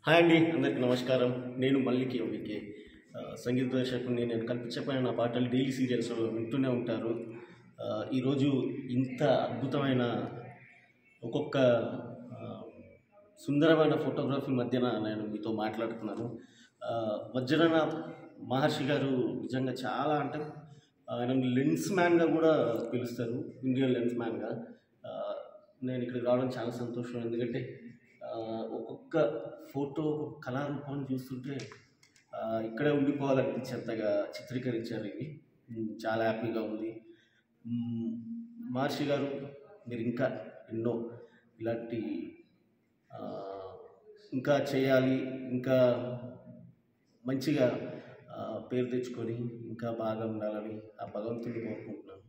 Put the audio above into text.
hi అండి అందరికీ నమస్కారం నేను మల్లికి యోగికి ఆ, సంగీత దర్శకుడిని నేను కల్పించకపోయిన నా పాటలు డైలీ సీరియల్స్ వింటూనే ఉంటారు ఆ, ఈరోజు ఇంత అద్భుతమైన ఒక్కొక్క ఆ, సుందరమైన ఫోటోగ్రఫీ మధ్యన నేను మీతో మాట్లాడుతున్నాను ఆ, వజ్రనాథ్ మహర్షి గారు నిజంగా చాలా అంటే ఆయన లెన్స్ మ్యాన్గా కూడా పిలుస్తారు ఇండియన్ లెన్స్ మ్యాన్గా ఆ, నేను ఇక్కడికి రావడం చాలా సంతోషం ఎందుకంటే ఆ, ఒక్కొక్క ఫోటో ఒక్కొక్క కళారూపాన్ని చూస్తుంటే ఆ, ఇక్కడే ఉండిపోవాలనిపించేంతగా చిత్రీకరించారు ఇవి ఉమ్, చాలా హ్యాపీగా ఉంది ఉమ్, మహర్షి గారు మీరు ఇంకా ఎన్నో ఇలాంటి ఆ, ఇంకా చేయాలి ఇంకా మంచిగా ఆ, పేరు తెచ్చుకొని ఇంకా బాగా ఉండాలని ఆ భగవంతుని కోరుకుంటున్నాను